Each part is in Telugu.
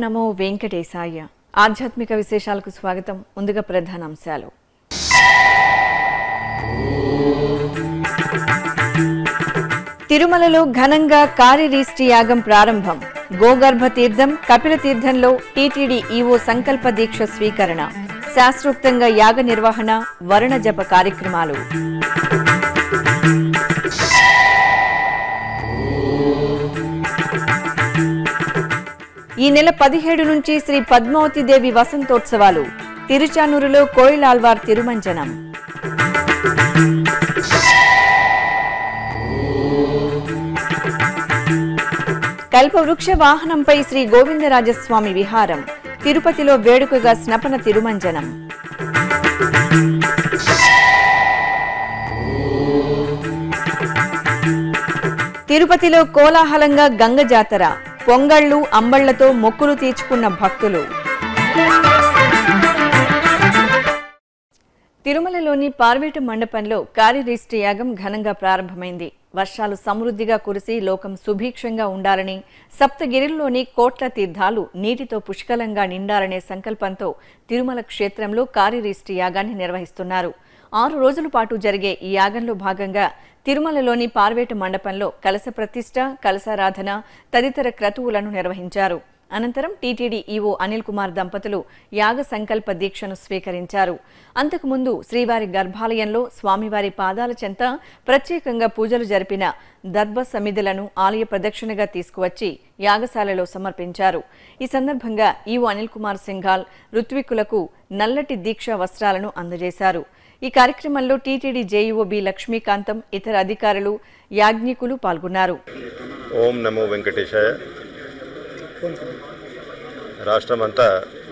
నమో వెంకటేశాయ ఆధ్యాత్మిక విశేషాలకు స్వాగతం ముందుగా ప్రధానాంశాలు తిరుమలలో ఘనంగా కార్యరీష్టి యాగం ప్రారంభం గోగర్భ తీర్థం కపిల తీర్థంలో టీటీడీ ఈవో సంకల్ప దీక్ష స్వీకరణ శాస్త్రోక్తంగా యాగ నిర్వహణ వరుణ జప కార్యక్రమాలు ఈ నెల పదిహేడు నుంచి శ్రీ పద్మావతి దేవి వసంతోత్సవాలు తిరుచానూరులో కోయిలాల్వార్ తిరుమంజనం కల్పవృక్ష వాహనంపై శ్రీ గోవిందరాజస్వామి విహారం తిరుపతిలో వేడుకగా స్నపన తిరుమంజనం తిరుపతిలో కోలాహలంగా గంగ జాతర పొంగళ్లు అంబళ్లతో మొక్కులు తీర్చుకున్న భక్తులు తిరుమలలోని పార్వేట మండపంలో కార్యరిష్టి యాగం ఘనంగా ప్రారంభమైంది వర్షాలు సమృద్ధిగా కురిసి లోకం సుభిక్షంగా ఉండాలని సప్తగిరిల్లోని కోట్ల తీర్థాలు నీటితో పుష్కలంగా నిండాలనే సంకల్పంతో తిరుమల క్షేత్రంలో కార్యరిష్టి యాగాన్ని నిర్వహిస్తున్నారు ఆరు రోజుల పాటు జరిగే ఈ యాగంలో భాగంగా తిరుమలలోని పార్వేట మండపంలో కలశ ప్రతిష్ట కలశారాధన తదితర క్రతువులను నిర్వహించారు అనంతరం టీటీడీ ఈవో అనిల్ కుమార్ దంపతులు యాగ సంకల్ప దీక్షను స్వీకరించారు అంతకుముందు శ్రీవారి గర్భాలయంలో స్వామివారి పాదాల చెంత ప్రత్యేకంగా పూజలు జరిపిన దర్భ సమిధులను ఆలయ ప్రదక్షిణగా తీసుకువచ్చి యాగశాలలో సమర్పించారు ఈ సందర్భంగా ఈవో అనిల్ కుమార్ సింఘాల్ ఋత్వికులకు నల్లటి దీక్షా వస్త్రాలను అందజేశారు ఈ కార్యక్రమంలో టీటీడీ జేఈఓ బి లక్ష్మీకాంతం ఇతర అధికారులు యాజ్ఞికులు పాల్గొన్నారు ఓం నమో వెంకటేశాయ రాష్ట్రమంతా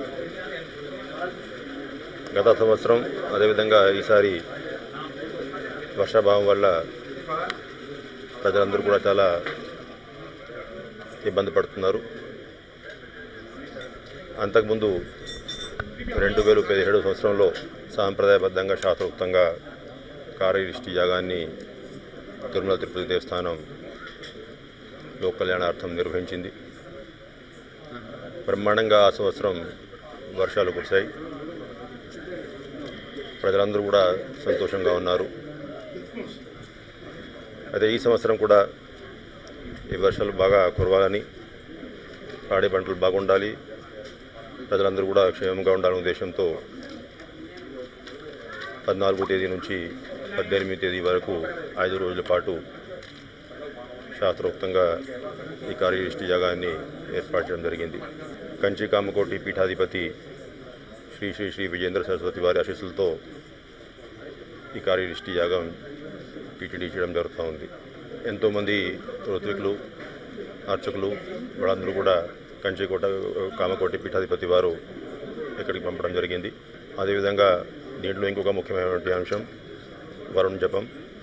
గత సంవత్సరం అదేవిధంగా ఈసారి వర్షాభావం వల్ల ప్రజలందరూ కూడా చాలా ఇబ్బంది పడుతున్నారు అంతకుముందు రెండు వేల పదిహేడు సంవత్సరంలో సాంప్రదాయబద్ధంగా శాస్త్రోక్తంగా కార్యరిష్టి యాగాన్ని తిరుమల తిరుపతి దేవస్థానం లోక కళ్యాణార్థం నిర్వహించింది బ్రహ్మాండంగా ఆ సంవత్సరం వర్షాలు కురిశాయి ప్రజలందరూ కూడా సంతోషంగా ఉన్నారు అదే ఈ సంవత్సరం కూడా ఈ వర్షాలు బాగా కురవాలని పాడి పంటలు బాగుండాలి ప్రజలందరూ కూడా క్షేమంగా ఉండాలనే ఉద్దేశంతో పద్నాలుగో తేదీ నుంచి పద్దెనిమిది తేదీ వరకు ఐదు రోజుల పాటు శాస్త్రోక్తంగా ఈ కార్యదృష్టి యాగాన్ని ఏర్పాటు చేయడం జరిగింది కంచి కామకోటి పీఠాధిపతి శ్రీ శ్రీ శ్రీ విజేంద్ర సరస్వతి వారి ఆశీస్సులతో ఈ కార్యదృష్టి యాగం టీటీడీ చేయడం జరుగుతూ ఉంది ఎంతోమంది ఋత్వికులు అర్చకులు వాళ్ళందరూ కూడా కంచికోట కామకోటి పీఠాధిపతి వారు ఇక్కడికి పంపడం జరిగింది అదేవిధంగా దీంట్లో ఇంకొక ముఖ్యమైనటువంటి అంశం వరుణ్ జపం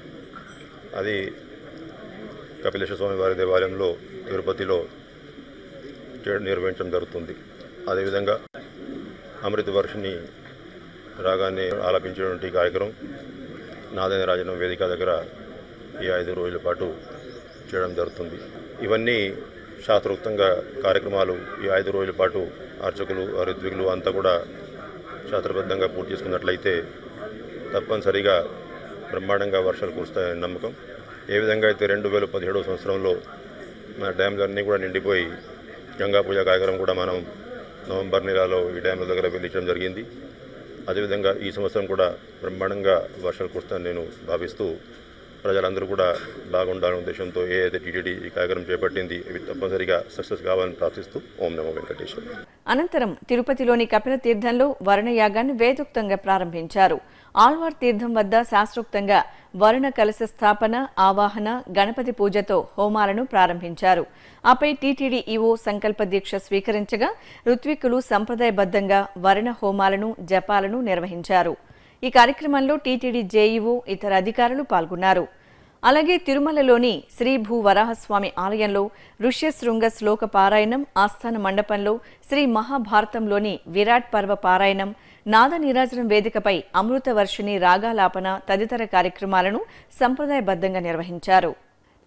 అది కపిలేశ్వర స్వామి వారి దేవాలయంలో తిరుపతిలో చేయడం నిర్వహించడం జరుగుతుంది అదేవిధంగా అమృత వర్షిని రాగాన్ని ఆలపించేటువంటి కార్యక్రమం నాదన రాజనం వేదిక దగ్గర ఈ ఐదు రోజుల పాటు చేయడం జరుగుతుంది ఇవన్నీ శాస్త్రోక్తంగా కార్యక్రమాలు ఈ ఐదు రోజుల పాటు అర్చకులు ఋత్వికులు అంతా కూడా శాస్త్రబద్ధంగా పూర్తి చేసుకున్నట్లయితే తప్పనిసరిగా బ్రహ్మాండంగా వర్షాలు కురుస్తాయని నమ్మకం ఏ విధంగా అయితే రెండు వేల పదిహేడవ సంవత్సరంలో మన డ్యామ్లన్నీ కూడా నిండిపోయి గంగా పూజ కార్యక్రమం కూడా మనం నవంబర్ నెలలో ఈ డ్యామ్ల దగ్గర వెళ్ళించడం జరిగింది అదేవిధంగా ఈ సంవత్సరం కూడా బ్రహ్మాండంగా వర్షాలు కురుస్తాయని నేను భావిస్తూ ప్రజలందరూ కూడా బాగుండాలనే ఉద్దేశంతో ఏ అయితే టీటీడీ ఈ కార్యక్రమం చేపట్టింది ఇవి తప్పనిసరిగా సక్సెస్ కావాలని ప్రార్థిస్తూ ఓం నమో వెంకటేశ్వర అనంతరం తిరుపతిలోని కపిల తీర్థంలో వరుణయాగాన్ని వేదోక్తంగా ప్రారంభించారు ఆళ్వార్ తీర్థం వద్ద శాస్త్రోక్తంగా వరుణ కలశ స్థాపన ఆవాహన గణపతి పూజతో హోమాలను ప్రారంభించారు ఆపై టీటీడీ ఈవో సంకల్ప దీక్ష స్వీకరించగా ఋత్వికులు సంప్రదాయబద్ధంగా వరుణ హోమాలను జపాలను నిర్వహించారు ఈ కార్యక్రమంలో టీటీడీ జేఈఓ ఇతర అధికారులు పాల్గొన్నారు అలాగే తిరుమలలోని శ్రీ భూ వరాహస్వామి ఆలయంలో ఋష్యశృంగ శ్లోక పారాయణం ఆస్థాన మండపంలో శ్రీ మహాభారతంలోని విరాట్ పర్వ పారాయణం నాద నీరాజనం వేదికపై అమృత వర్షిణి రాగాలాపన తదితర కార్యక్రమాలను సంప్రదాయబద్ధంగా నిర్వహించారు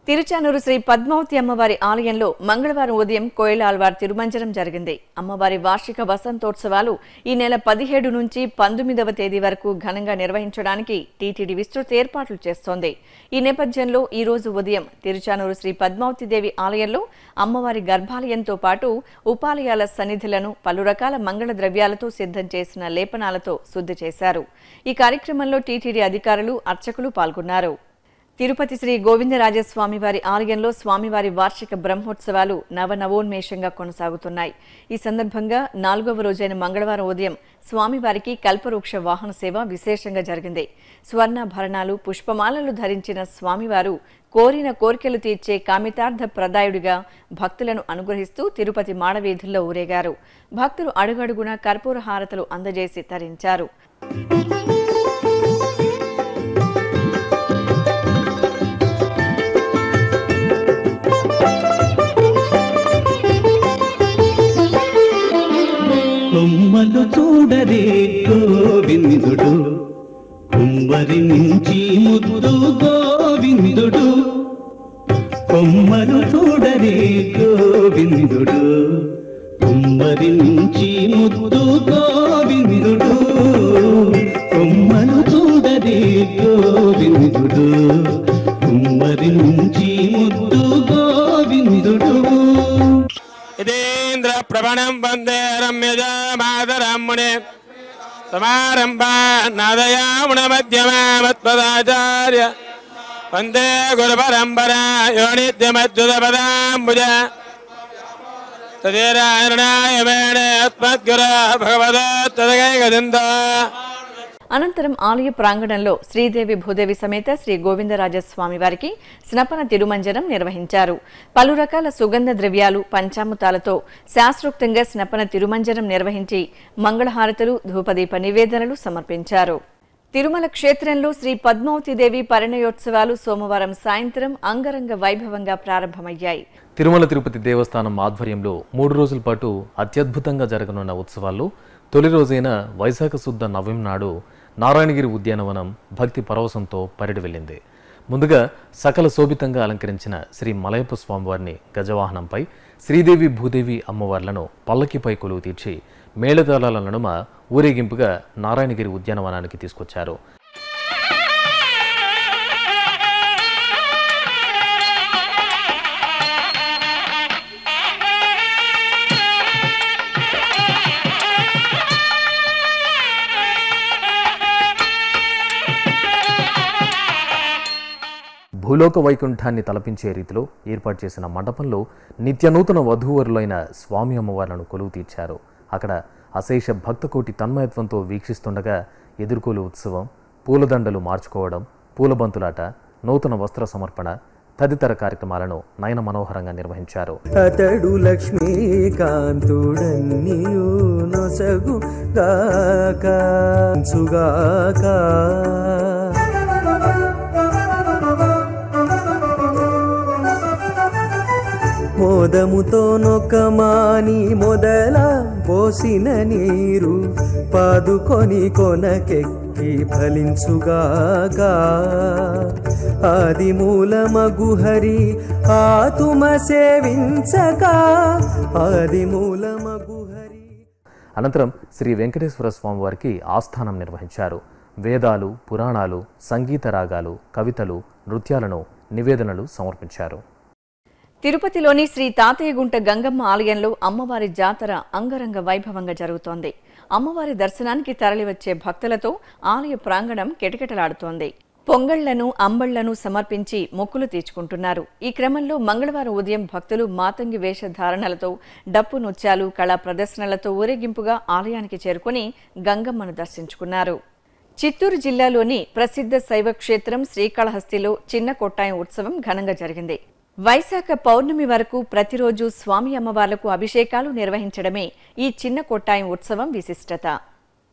తిరుచానూరు శ్రీ పద్మావతి అమ్మవారి ఆలయంలో మంగళవారం ఉదయం కోయిలాల్వార్ తిరుమంజనం జరిగింది అమ్మవారి వార్షిక వసంతోత్సవాలు ఈ నెల పదిహేడు నుంచి పంతొమ్మిదవ తేదీ వరకు ఘనంగా నిర్వహించడానికి టీటీడీ విస్తృత ఏర్పాట్లు చేస్తోంది ఈ నేపథ్యంలో ఈ రోజు ఉదయం తిరుచానూరు శ్రీ పద్మావతి దేవి ఆలయంలో అమ్మవారి గర్భాలయంతో పాటు ఉపాలయాల సన్నిధులను పలు రకాల మంగళ ద్రవ్యాలతో సిద్ధం చేసిన లేపనాలతో శుద్ధి చేశారు ఈ కార్యక్రమంలో టీటీడీ అధికారులు అర్చకులు పాల్గొన్నారు తిరుపతి శ్రీ గోవిందరాజస్వామి వారి ఆలయంలో స్వామివారి వార్షిక బ్రహ్మోత్సవాలు నవనవోన్మేషంగా కొనసాగుతున్నాయి ఈ సందర్భంగా నాలుగవ రోజైన మంగళవారం ఉదయం స్వామివారికి కల్పవృక్ష వాహన సేవ విశేషంగా జరిగింది స్వర్ణాభరణాలు పుష్పమాలలు ధరించిన స్వామివారు కోరిన కోరికలు తీర్చే కామితార్థ ప్రదాయుడిగా భక్తులను అనుగ్రహిస్తూ తిరుపతి మాడవీధుల్లో ఊరేగారు భక్తులు అడుగడుగునా కర్పూర హారతలు అందజేసి తరించారు కొమ్మలు చూడరే గోవిందుడు కుమ్మరి నుంచి ముద్దు గోవిందుడు కొమ్మలు చూడరే గోవిందుడు కుమ్మరి నుంచి ముద్దు గోవిందుడు కొమ్మలు చూడరే గోవిందుడు కుమ్మరి నుంచి ముద్దు గోవిందుడు ఇదేంద్ర ప్రవణం వందే రమ్యజా మాతరమ్మునే సమారంభా నాదయాముణ మధ్యమామత్పదాచార్య వందే గురు పరంపరా యోనిత్యమచ్యుత పదాంబుజ తదేరాయణాయ మేణే అస్మద్గుర భగవదో తదగైగదిందో అనంతరం ఆలయ ప్రాంగణంలో శ్రీదేవి భూదేవి సమేత శ్రీ గోవిందరాజస్వామి వారికి స్నపన తిరుమంజనం నిర్వహించారు పలు రకాల సుగంధ ద్రవ్యాలు పంచామృతాలతో శాస్త్రోక్తంగా స్నపన తిరుమంజనం నిర్వహించి మంగళహారతులు ధూపదీప నివేదనలు సమర్పించారు తిరుమల క్షేత్రంలో శ్రీ పద్మావతిదేవి పరిణయోత్సవాలు సోమవారం సాయంత్రం అంగరంగ వైభవంగా ప్రారంభమయ్యాయి తిరుమల తిరుపతి దేవస్థానం ఆధ్వర్యంలో మూడు రోజుల పాటు అత్యద్భుతంగా జరగనున్న ఉత్సవాల్లో తొలి రోజైన వైశాఖ శుద్ధ నవమి నాడు నారాయణగిరి ఉద్యానవనం భక్తి పరవశంతో పరిడి వెళ్ళింది ముందుగా సకల శోభితంగా అలంకరించిన శ్రీ మలయప్ప స్వామివారిని గజవాహనంపై శ్రీదేవి భూదేవి అమ్మవార్లను పల్లకిపై కొలువు తీర్చి మేళతాళాల నడుమ ఊరేగింపుగా నారాయణగిరి ఉద్యానవనానికి తీసుకొచ్చారు భూలోక వైకుంఠాన్ని తలపించే రీతిలో ఏర్పాటు చేసిన మండపంలో నిత్యనూతన వధూవరులైన స్వామి అమ్మవార్లను కొలువు తీర్చారు అక్కడ అశేష భక్తకోటి తన్మయత్వంతో వీక్షిస్తుండగా ఎదుర్కోలు ఉత్సవం పూలదండలు మార్చుకోవడం పూలబంతులాట నూతన వస్త్ర సమర్పణ తదితర కార్యక్రమాలను నయన మనోహరంగా నిర్వహించారు అతడు లక్ష్మీకాంతుడన్నియు నొసగు గాక సుగాక మోదముతో నొక్కమాని మొదల పోసిన నీరు పాదుకొని కొనకెక్కి ఫలించుగాక ఆది మూలమగు హరి ఆతుమ సేవించక ఆది మూలమగు హరి అనంతరం శ్రీ వెంకటేశ్వర స్వామి వారికి ఆస్థానం నిర్వహించారు వేదాలు పురాణాలు సంగీత రాగాలు కవితలు నృత్యాలను నివేదనలు సమర్పించారు తిరుపతిలోని శ్రీ తాతయ్యగుంట గంగమ్మ ఆలయంలో అమ్మవారి జాతర అంగరంగ వైభవంగా జరుగుతోంది అమ్మవారి దర్శనానికి తరలివచ్చే భక్తులతో ఆలయ ప్రాంగణం కిటకిటలాడుతోంది పొంగళ్లను అంబళ్లను సమర్పించి మొక్కులు తీర్చుకుంటున్నారు ఈ క్రమంలో మంగళవారం ఉదయం భక్తులు మాతంగి వేషధారణలతో డప్పు నృత్యాలు కళా ప్రదర్శనలతో ఊరేగింపుగా ఆలయానికి చేరుకుని గంగమ్మను దర్శించుకున్నారు చిత్తూరు జిల్లాలోని ప్రసిద్ధ శైవ క్షేత్రం శ్రీకాళహస్తిలో చిన్న కొట్టాయం ఉత్సవం ఘనంగా జరిగింది వైశాఖ పౌర్ణమి వరకు ప్రతిరోజు స్వామి అమ్మవార్లకు అభిషేకాలు నిర్వహించడమే ఈ చిన్న కొట్టాయం ఉత్సవం విశిష్టత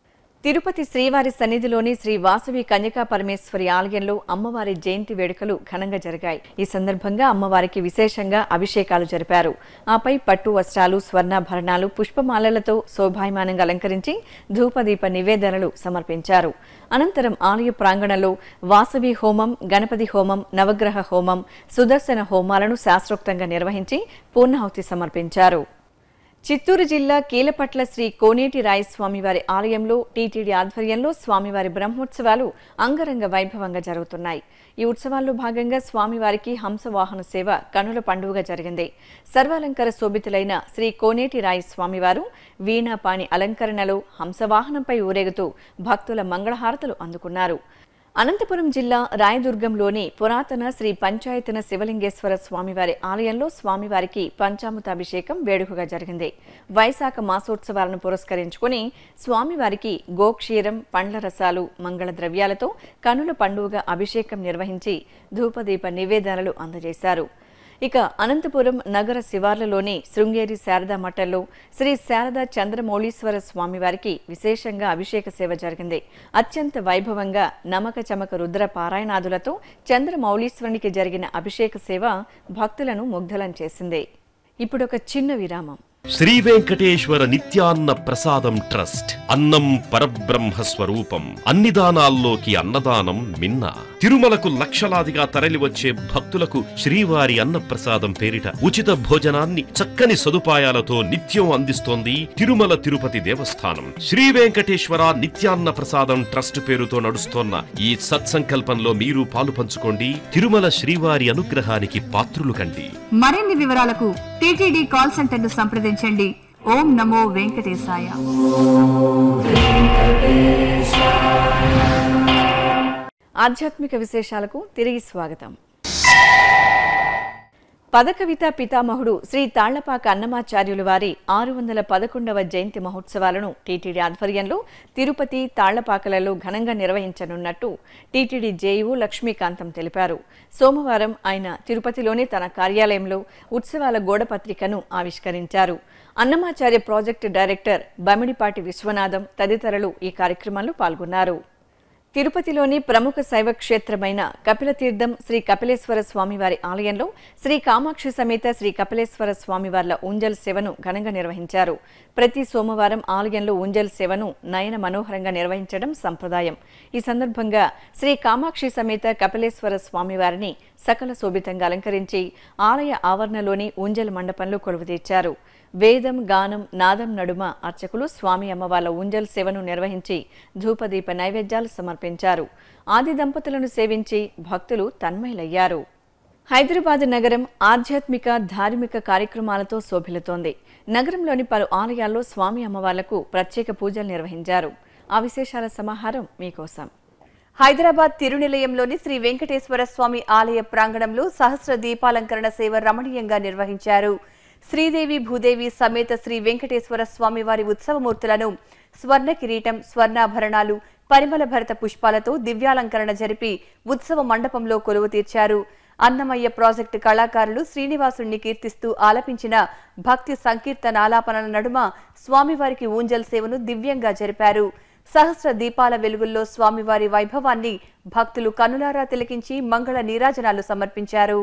తిరుపతి శ్రీవారి సన్నిధిలోని శ్రీ వాసవి కన్యకా పరమేశ్వరి ఆలయంలో అమ్మవారి జయంతి వేడుకలు ఘనంగా జరిగాయి ఈ సందర్భంగా అమ్మవారికి విశేషంగా అభిషేకాలు జరిపారు ఆపై పట్టు వస్త్రాలు స్వర్ణాభరణాలు పుష్పమాలలతో శోభాయమానంగా అలంకరించి ధూపదీప నివేదనలు సమర్పించారు అనంతరం ఆలయ ప్రాంగణంలో వాసవి హోమం గణపతి హోమం నవగ్రహ హోమం సుదర్శన హోమాలను శాస్త్రోక్తంగా నిర్వహించి పూర్ణాహుతి సమర్పించారు చిత్తూరు జిల్లా కీలపట్ల శ్రీ కోనేటి రాయస్వామి వారి ఆలయంలో టీటీడీ ఆధ్వర్యంలో స్వామివారి బ్రహ్మోత్సవాలు అంగరంగ వైభవంగా జరుగుతున్నాయి ఈ ఉత్సవాల్లో భాగంగా స్వామివారికి హంసవాహన సేవ కనుల పండుగగా జరిగింది సర్వాలంకార శోభితులైన శ్రీ కోనేటి రాయ స్వామివారు వీణాపాణి అలంకరణలో హంసవాహనంపై ఊరేగుతూ భక్తుల మంగళహారతలు అందుకున్నారు అనంతపురం జిల్లా రాయదుర్గంలోని పురాతన శ్రీ పంచాయతన శివలింగేశ్వర స్వామివారి ఆలయంలో స్వామివారికి పంచామృతాభిషేకం వేడుకగా జరిగింది వైశాఖ మాసోత్సవాలను పురస్కరించుకుని స్వామివారికి గోక్షీరం పండ్ల రసాలు మంగళ ద్రవ్యాలతో కనుల పండుగ అభిషేకం నిర్వహించి ధూపదీప నివేదనలు అందజేశారు ఇక అనంతపురం నగర శివార్లలోని శృంగేరి శారదా మఠంలో శ్రీ శారదా చంద్రమౌళీశ్వర స్వామివారికి విశేషంగా అభిషేక సేవ జరిగింది అత్యంత వైభవంగా నమక చమక రుద్ర పారాయణాదులతో చంద్రమౌళీశ్వరునికి జరిగిన అభిషేక సేవ భక్తులను ముగ్ధలం చేసింది ఇప్పుడు ఒక చిన్న విరామం శ్రీ వెంకటేశ్వర నిత్యాన్న ప్రసాదం ట్రస్ట్ అన్నం పరబ్రహ్మ స్వరూపం అన్ని దానాల్లోకి అన్నదానం మిన్న తిరుమలకు లక్షలాదిగా తరలివచ్చే భక్తులకు శ్రీవారి అన్న ప్రసాదం పేరిట ఉచిత భోజనాన్ని చక్కని సదుపాయాలతో నిత్యం అందిస్తోంది తిరుమల తిరుపతి దేవస్థానం శ్రీ వెంకటేశ్వర నిత్యాన్న ప్రసాదం ట్రస్ట్ పేరుతో నడుస్తోన్న ఈ సత్సంకల్పంలో మీరు పాలు పంచుకోండి తిరుమల శ్రీవారి అనుగ్రహానికి పాత్రులు కండి మరిన్ని వివరాలకు టీటీడీ కాల్ సెంటర్ ను సంప్రదించండి ఓం నమో వెంకటేశాయ ఆధ్యాత్మిక విశేషాలకు తిరిగి స్వాగతం పదకవిత పితామహుడు శ్రీ తాళ్లపాక అన్నమాచార్యులు వారి ఆరు వందల పదకొండవ జయంతి మహోత్సవాలను టీటీడీ ఆధ్వర్యంలో తిరుపతి తాళ్లపాకలలో ఘనంగా నిర్వహించనున్నట్టు టీటీడీ జేఈఓ లక్ష్మీకాంతం తెలిపారు సోమవారం ఆయన తిరుపతిలోని తన కార్యాలయంలో ఉత్సవాల గోడపత్రికను ఆవిష్కరించారు అన్నమాచార్య ప్రాజెక్టు డైరెక్టర్ బమిడిపాటి విశ్వనాథం తదితరులు ఈ కార్యక్రమంలో పాల్గొన్నారు తిరుపతిలోని ప్రముఖ శైవ క్షేత్రమైన కపిలతీర్థం శ్రీ కపిలేశ్వర స్వామివారి ఆలయంలో శ్రీ కామాక్షి సమేత శ్రీ కపిలేశ్వర స్వామివార్ల ఉంజల్ సేవను ఘనంగా నిర్వహించారు ప్రతి సోమవారం ఆలయంలో ఉంజల్ సేవను నయన మనోహరంగా నిర్వహించడం సంప్రదాయం ఈ సందర్భంగా శ్రీ కామాక్షి సమేత కపిలేశ్వర స్వామివారిని సకల శోభితంగా అలంకరించి ఆలయ ఆవరణలోని ఉంజల్ మండపంలో కొలువుతీర్చారు వేదం గానం నాదం నడుమ అర్చకులు స్వామి అమ్మవార్ల ఉంజల్ సేవను నిర్వహించి ధూపదీప నైవేద్యాలు సమర్పించారు ఆది దంపతులను సేవించి భక్తులు తన్మయులయ్యారు హైదరాబాద్ నగరం ఆధ్యాత్మిక ధార్మిక కార్యక్రమాలతో శోభిల్లుతోంది నగరంలోని పలు ఆలయాల్లో స్వామి అమ్మవార్లకు ప్రత్యేక పూజలు నిర్వహించారు ఆ విశేషాల సమాహారం మీకోసం హైదరాబాద్ తిరునిలయంలోని శ్రీ వెంకటేశ్వర స్వామి ఆలయ ప్రాంగణంలో సహస్ర దీపాలంకరణ సేవ రమణీయంగా నిర్వహించారు శ్రీదేవి భూదేవి సమేత శ్రీ వెంకటేశ్వర స్వామి వారి ఉత్సవమూర్తులను స్వర్ణ కిరీటం స్వర్ణాభరణాలు పరిమళ భరత పుష్పాలతో దివ్యాలంకరణ జరిపి ఉత్సవ మండపంలో కొలువు తీర్చారు అన్నమయ్య ప్రాజెక్టు కళాకారులు శ్రీనివాసుణ్ణి కీర్తిస్తూ ఆలపించిన భక్తి సంకీర్తనాలాపనల నడుమ స్వామివారికి ఊంజల్ సేవను దివ్యంగా జరిపారు సహస్ర దీపాల వెలుగుల్లో స్వామివారి వైభవాన్ని భక్తులు కనులారా తిలకించి మంగళ నీరాజనాలు సమర్పించారు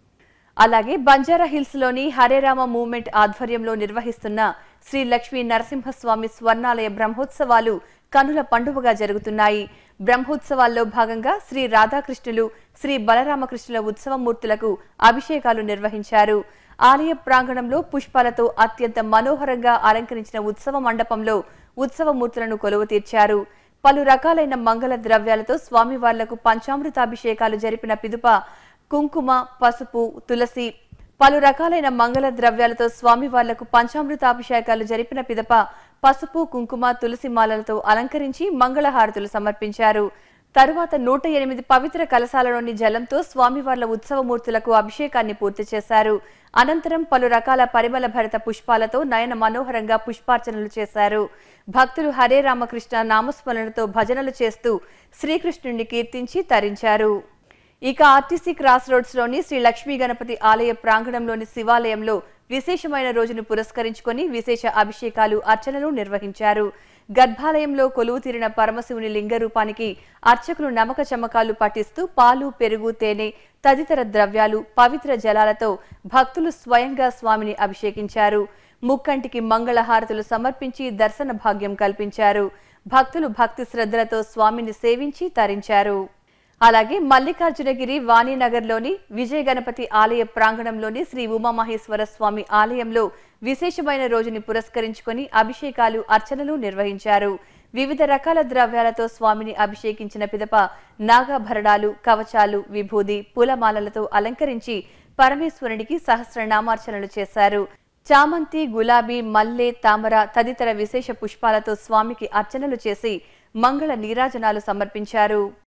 అలాగే బంజారా హిల్స్ లోని హరేరామ మూవ్మెంట్ ఆధ్వర్యంలో నిర్వహిస్తున్న శ్రీ లక్ష్మీ నరసింహస్వామి స్వర్ణాలయ బ్రహ్మోత్సవాలు కనుల పండుగగా జరుగుతున్నాయి బ్రహ్మోత్సవాల్లో భాగంగా శ్రీ రాధాకృష్ణులు శ్రీ బలరామకృష్ణుల ఉత్సవమూర్తులకు అభిషేకాలు నిర్వహించారు ఆలయ ప్రాంగణంలో పుష్పాలతో అత్యంత మనోహరంగా అలంకరించిన ఉత్సవ మండపంలో ఉత్సవమూర్తులను కొలువు తీర్చారు పలు రకాలైన మంగళ ద్రవ్యాలతో స్వామివార్లకు పంచామృతాభిషేకాలు జరిపిన పిదుప కుంకుమ పసుపు తులసి పలు రకాలైన మంగళ ద్రవ్యాలతో స్వామివార్లకు పంచామృతాభిషేకాలు జరిపిన పిదప పసుపు కుంకుమ తులసి మాలలతో అలంకరించి మంగళహారతులు సమర్పించారు తరువాత నూట ఎనిమిది పవిత్ర కలశాలలోని జలంతో స్వామివార్ల ఉత్సవమూర్తులకు అభిషేకాన్ని పూర్తి చేశారు అనంతరం పలు రకాల పరిమళ భరిత పుష్పాలతో నయన మనోహరంగా పుష్పార్చనలు చేశారు భక్తులు హరే రామకృష్ణ నామస్మరణతో భజనలు చేస్తూ శ్రీకృష్ణుణ్ణి కీర్తించి తరించారు ఇక ఆర్టీసీ క్రాస్ రోడ్స్ లోని శ్రీ లక్ష్మీ గణపతి ఆలయ ప్రాంగణంలోని శివాలయంలో విశేషమైన రోజును పురస్కరించుకొని విశేష అభిషేకాలు అర్చనలు నిర్వహించారు గర్భాలయంలో కొలువు తీరిన పరమశివుని లింగ రూపానికి అర్చకులు నమక చమకాలు పఠిస్తూ పాలు పెరుగు తేనె తదితర ద్రవ్యాలు పవిత్ర జలాలతో భక్తులు స్వయంగా స్వామిని అభిషేకించారు ముక్కంటికి మంగళహారతులు సమర్పించి దర్శన భాగ్యం కల్పించారు భక్తులు భక్తి శ్రద్ధలతో స్వామిని సేవించి తరించారు అలాగే మల్లికార్జునగిరి వాణినగర్లోని విజయ గణపతి ఆలయ ప్రాంగణంలోని శ్రీ ఉమామహేశ్వర స్వామి ఆలయంలో విశేషమైన రోజుని పురస్కరించుకొని అభిషేకాలు అర్చనలు నిర్వహించారు వివిధ రకాల ద్రవ్యాలతో స్వామిని అభిషేకించిన పిదప నాగాభరణాలు కవచాలు విభూది పూలమాలలతో అలంకరించి పరమేశ్వరునికి సహస్రనామార్చనలు చేశారు చామంతి గులాబీ మల్లె తామర తదితర విశేష పుష్పాలతో స్వామికి అర్చనలు చేసి మంగళ నీరాజనాలు సమర్పించారు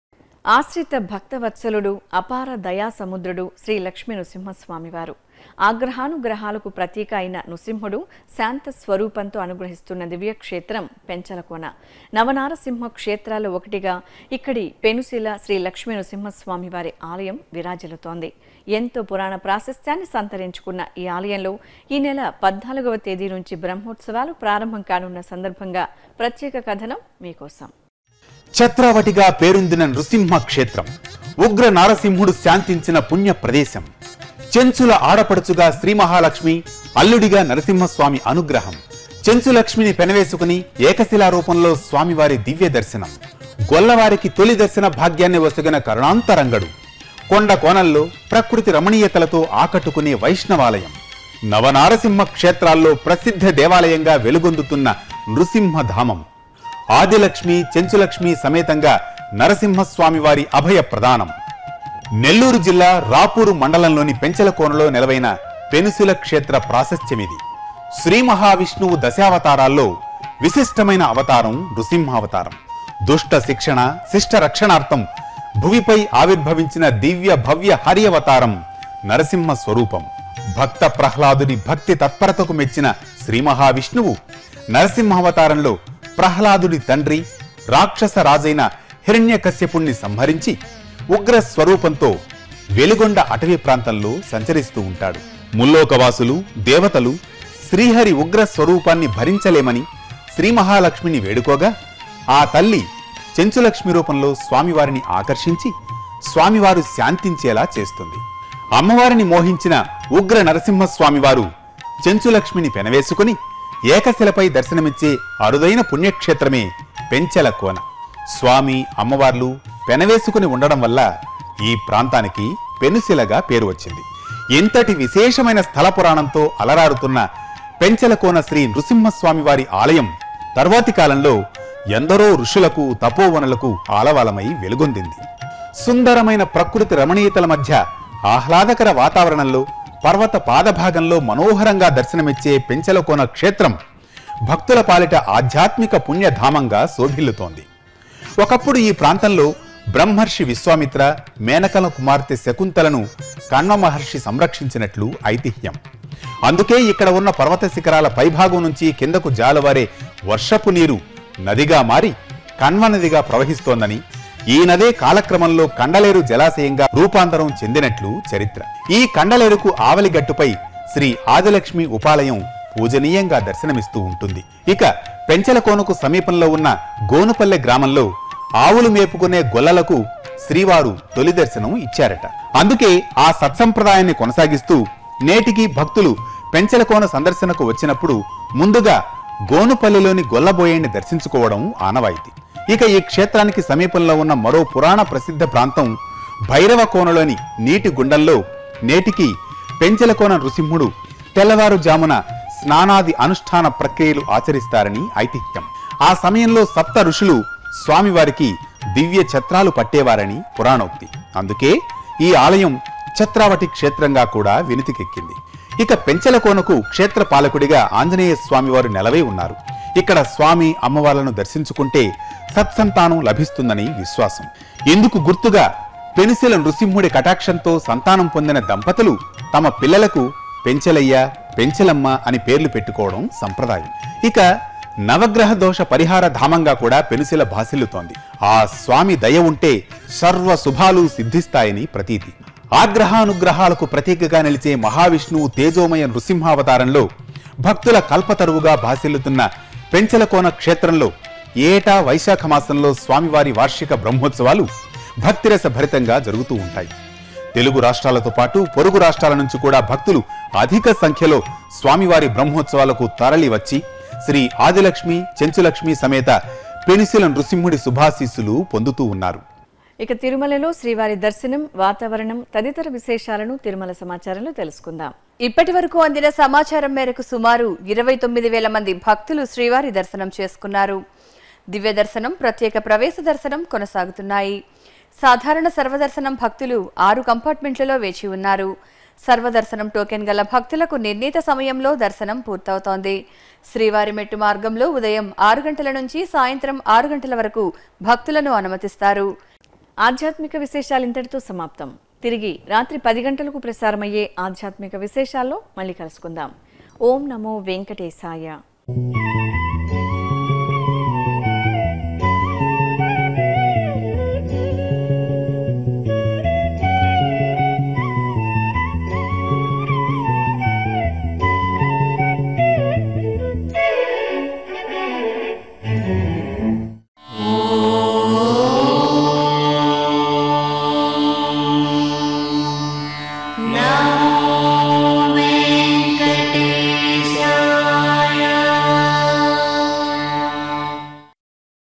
ఆశ్రిత భక్తవత్సలుడు అపార దయా సముద్రుడు శ్రీ లక్ష్మీ నృసింహస్వామివారు ఆగ్రహానుగ్రహాలకు ప్రతీక అయిన నృసింహుడు శాంత స్వరూపంతో అనుగ్రహిస్తున్న దివ్యక్షేత్రం పెంచలకోన నవనారసింహ క్షేత్రాల్లో ఒకటిగా ఇక్కడి పెనుశిల శ్రీ లక్ష్మీ నృసింహస్వామి వారి ఆలయం విరాజిల్లుతోంది ఎంతో పురాణ ప్రాశస్త్యాన్ని సంతరించుకున్న ఈ ఆలయంలో ఈ నెల పద్నాలుగవ తేదీ నుంచి బ్రహ్మోత్సవాలు ప్రారంభం కానున్న సందర్భంగా ప్రత్యేక కథనం మీకోసం ఛత్రావటిగా పేరొందిన నృసింహ క్షేత్రం ఉగ్ర నారసింహుడు శాంతించిన పుణ్య ప్రదేశం చెంచుల ఆడపడుచుగా శ్రీ మహాలక్ష్మి అల్లుడిగా నరసింహస్వామి అనుగ్రహం చెంచులక్ష్మిని పెనవేసుకుని ఏకశిలా రూపంలో స్వామివారి దివ్య దర్శనం గొల్లవారికి తొలి దర్శన భాగ్యాన్ని వసగిన కరుణాంతరంగడు కొండ కోణల్లో ప్రకృతి రమణీయతలతో ఆకట్టుకునే వైష్ణవాలయం నవనారసింహ క్షేత్రాల్లో ప్రసిద్ధ దేవాలయంగా వెలుగొందుతున్న నృసింహధామం ఆదిలక్ష్మి చెంచులక్ష్మి సమేతంగా నరసింహస్వామి వారి అభయ ప్రదానం నెల్లూరు జిల్లా రాపూరు మండలంలోని పెంచలకోనలో నెలవైన పెనుసుల క్షేత్ర ప్రాశస్త్యమిది శ్రీ మహావిష్ణువు దశావతారాల్లో విశిష్టమైన అవతారం నృసింహావతారం దుష్ట శిక్షణ శిష్ట రక్షణార్థం భువిపై ఆవిర్భవించిన దివ్య భవ్య హరి అవతారం నరసింహ స్వరూపం భక్త ప్రహ్లాదుని భక్తి తత్పరతకు మెచ్చిన శ్రీ మహావిష్ణువు నరసింహావతారంలో ప్రహ్లాదుడి తండ్రి రాక్షస రాజైన హిరణ్యకశ్యపుణ్ణి సంహరించి ఉగ్ర స్వరూపంతో వెలుగొండ అటవీ ప్రాంతంలో సంచరిస్తూ ఉంటాడు ముల్లోకవాసులు దేవతలు శ్రీహరి ఉగ్ర స్వరూపాన్ని భరించలేమని శ్రీ మహాలక్ష్మిని వేడుకోగా ఆ తల్లి చెంచులక్ష్మి రూపంలో స్వామివారిని ఆకర్షించి స్వామివారు శాంతించేలా చేస్తుంది అమ్మవారిని మోహించిన ఉగ్ర నరసింహస్వామివారు చెంచులక్ష్మిని పెనవేసుకుని ఏకశిలపై దర్శనమిచ్చే అరుదైన పుణ్యక్షేత్రమే పెంచెల కోన స్వామి అమ్మవార్లు పెనవేసుకుని ఉండడం వల్ల ఈ ప్రాంతానికి పెనుశిలగా పేరు వచ్చింది ఇంతటి విశేషమైన స్థల పురాణంతో అలరారుతున్న పెంచెలకోన శ్రీ నృసింహస్వామి వారి ఆలయం తర్వాతి కాలంలో ఎందరో ఋషులకు తపోవనులకు ఆలవాలమై వెలుగొందింది సుందరమైన ప్రకృతి రమణీయతల మధ్య ఆహ్లాదకర వాతావరణంలో పర్వత పాదభాగంలో మనోహరంగా దర్శనమిచ్చే పెంచలకోన క్షేత్రం భక్తుల పాలిట ఆధ్యాత్మిక పుణ్యధామంగా శోభిల్లుతోంది ఒకప్పుడు ఈ ప్రాంతంలో బ్రహ్మర్షి విశ్వామిత్ర మేనకల కుమార్తె శకుంతలను కణ్వ మహర్షి సంరక్షించినట్లు ఐతిహ్యం అందుకే ఇక్కడ ఉన్న పర్వత శిఖరాల పైభాగం నుంచి కిందకు జాలవారే వర్షపు నీరు నదిగా మారి కణ్వ నదిగా ప్రవహిస్తోందని ఈ నదే కాలక్రమంలో కండలేరు జలాశయంగా రూపాంతరం చెందినట్లు చరిత్ర ఈ కండలేరుకు ఆవలిగట్టుపై శ్రీ ఆదిలక్ష్మి ఉపాలయం పూజనీయంగా దర్శనమిస్తూ ఉంటుంది ఇక పెంచలకోనకు సమీపంలో ఉన్న గోనుపల్లె గ్రామంలో ఆవులు మేపుకునే గొల్లలకు శ్రీవారు తొలి దర్శనం ఇచ్చారట అందుకే ఆ సత్సంప్రదాయాన్ని కొనసాగిస్తూ నేటికి భక్తులు పెంచలకోన సందర్శనకు వచ్చినప్పుడు ముందుగా గోనుపల్లిలోని గొల్లబోయేని దర్శించుకోవడం ఆనవాయితీ ఇక ఈ క్షేత్రానికి సమీపంలో ఉన్న మరో పురాణ ప్రసిద్ధ ప్రాంతం భైరవ కోనలోని నీటి గుండంలో నేటికి పెంచలకోన నృసింహుడు తెల్లవారుజామున స్నానాది అనుష్ఠాన ప్రక్రియలు ఆచరిస్తారని ఐతిహ్యం ఆ సమయంలో సప్త ఋషులు స్వామివారికి దివ్య ఛత్రాలు పట్టేవారని పురాణోక్తి అందుకే ఈ ఆలయం ఛత్రావటి క్షేత్రంగా కూడా వినితికెక్కింది ఇక పెంచలకోనకు క్షేత్ర పాలకుడిగా ఆంజనేయ స్వామివారు నెలవై ఉన్నారు ఇక్కడ స్వామి అమ్మవార్లను దర్శించుకుంటే సత్సంతానం లభిస్తుందని విశ్వాసం ఇందుకు గుర్తుగా పెనిశెల నృసింహుడి కటాక్షంతో సంతానం పొందిన దంపతులు తమ పిల్లలకు పెంచలయ్య పెంచలమ్మ అని పేర్లు పెట్టుకోవడం సంప్రదాయం ఇక నవగ్రహ దోష పరిహార ధామంగా కూడా పెనుసిల భాసిల్లుతోంది ఆ స్వామి దయ ఉంటే సర్వ శుభాలు సిద్ధిస్తాయని ప్రతీతి ఆగ్రహానుగ్రహాలకు ప్రతీకగా నిలిచే మహావిష్ణువు తేజోమయ నృసింహావతారంలో భక్తుల కల్పతరువుగా భాసిల్లుతున్న పెంచలకోన క్షేత్రంలో ఏటా వైశాఖ మాసంలో స్వామివారి వార్షిక బ్రహ్మోత్సవాలు భక్తిరస భరితంగా జరుగుతూ ఉంటాయి తెలుగు రాష్ట్రాలతో పాటు పొరుగు రాష్ట్రాల నుంచి కూడా భక్తులు అధిక సంఖ్యలో స్వామివారి బ్రహ్మోత్సవాలకు తరలి వచ్చి శ్రీ ఆదిలక్ష్మి చెంచులక్ష్మి సమేత పెనిసిల నృసింహుడి శుభాశీస్సులు పొందుతూ ఉన్నారు ఇక తిరుమలలో శ్రీవారి దర్శనం వాతావరణం తదితర విశేషాలను తిరుమల సమాచారంలో తెలుసుకుందాం ఇప్పటి వరకు అందిన సమాచారం మేరకు సుమారు ఇరవై తొమ్మిది వేల మంది భక్తులు శ్రీవారి దర్శనం చేసుకున్నారు దివ్య దర్శనం ప్రత్యేక ప్రవేశ దర్శనం కొనసాగుతున్నాయి సాధారణ సర్వదర్శనం భక్తులు ఆరు కంపార్ట్మెంట్లలో వేచి ఉన్నారు సర్వదర్శనం టోకెన్ గల భక్తులకు నిర్ణీత సమయంలో దర్శనం పూర్తవుతోంది శ్రీవారి మెట్టు మార్గంలో ఉదయం ఆరు గంటల నుంచి సాయంత్రం ఆరు గంటల వరకు భక్తులను అనుమతిస్తారు ఆధ్యాత్మిక విశేషాలు ఇంతటితో సమాప్తం తిరిగి రాత్రి పది గంటలకు ప్రసారమయ్యే ఆధ్యాత్మిక విశేషాల్లో మళ్ళీ కలుసుకుందాం ఓం నమో వెంకటేశాయ